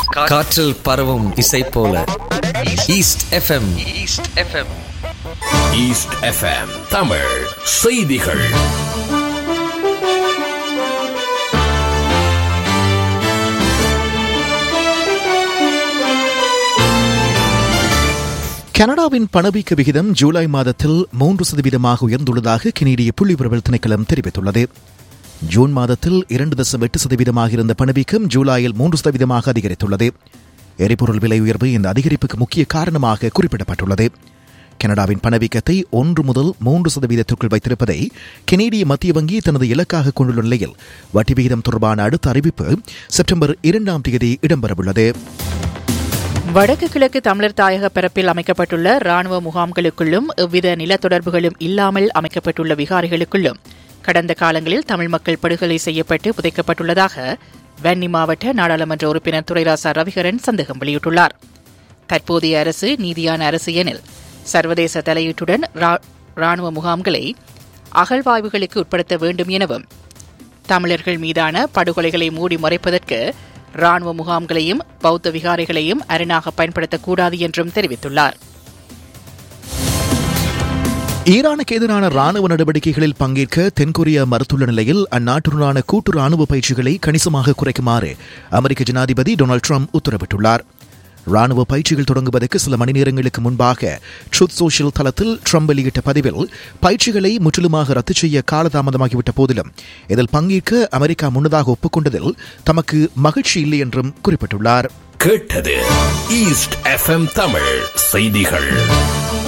காற்றில் பரவும் இசை போல East F M East F M East F M Tamil செய்திகள் கனடாவின் பணவீக்க விகிதம் ஜூலை மாதத்தில் மூன்று சதவீதமாக உயர்ந்துள்ளதாக கெனடிய புள்ளிவிவரல் திணைக்களம் தெரிவித்துள்ளது ஜூன் மாதத்தில் இரண்டு தசம் எட்டு சதவீதமாக இருந்த பணவீக்கம் ஜூலையில் மூன்று சதவீதமாக அதிகரித்துள்ளது எரிபொருள் விலை உயர்வு இந்த அதிகரிப்புக்கு முக்கிய காரணமாக குறிப்பிடப்பட்டுள்ளது கனடாவின் பணவீக்கத்தை ஒன்று முதல் மூன்று சதவீதத்திற்குள் வைத்திருப்பதை கெனேடிய மத்திய வங்கி தனது இலக்காக கொண்டுள்ள நிலையில் வட்டி விகிதம் தொடர்பான அடுத்த அறிவிப்பு செப்டம்பர் இரண்டாம் தேதி இடம்பெறவுள்ளது வடக்கு கிழக்கு தமிழர் தாயக பரப்பில் அமைக்கப்பட்டுள்ள ராணுவ முகாம்களுக்குள்ளும் எவ்வித நிலத்தொடர்புகளும் இல்லாமல் அமைக்கப்பட்டுள்ள விகாரிகளுக்குள்ளும் கடந்த காலங்களில் தமிழ் மக்கள் படுகொலை செய்யப்பட்டு புதைக்கப்பட்டுள்ளதாக வன்னி மாவட்ட நாடாளுமன்ற உறுப்பினர் துரைராசா ரவிகரன் சந்தேகம் வெளியிட்டுள்ளார் தற்போதைய அரசு நீதியான அரசு எனில் சர்வதேச தலையீட்டுடன் ராணுவ முகாம்களை அகழ்வாய்வுகளுக்கு உட்படுத்த வேண்டும் எனவும் தமிழர்கள் மீதான படுகொலைகளை மூடி மறைப்பதற்கு ராணுவ முகாம்களையும் பௌத்த விகாரைகளையும் அரணாக பயன்படுத்தக்கூடாது என்றும் தெரிவித்துள்ளார் ஈரானுக்கு எதிரான ராணுவ நடவடிக்கைகளில் பங்கேற்க தென்கொரியா மறுத்துள்ள நிலையில் அந்நாட்டுடனான கூட்டு ராணுவ பயிற்சிகளை கணிசமாக குறைக்குமாறு அமெரிக்க ஜனாதிபதி டொனால்டு ட்ரம்ப் உத்தரவிட்டுள்ளார் ராணுவ பயிற்சிகள் தொடங்குவதற்கு சில மணி நேரங்களுக்கு முன்பாக ட்ரூத் சோஷியல் தளத்தில் ட்ரம்ப் வெளியிட்ட பதிவில் பயிற்சிகளை முற்றிலுமாக ரத்து செய்ய காலதாமதமாகிவிட்ட போதிலும் இதில் பங்கேற்க அமெரிக்கா முன்னதாக ஒப்புக்கொண்டதில் தமக்கு மகிழ்ச்சி இல்லை என்றும் குறிப்பிட்டுள்ளார் கேட்டது ஈஸ்ட் எஃப்எம் தமிழ் செய்திகள்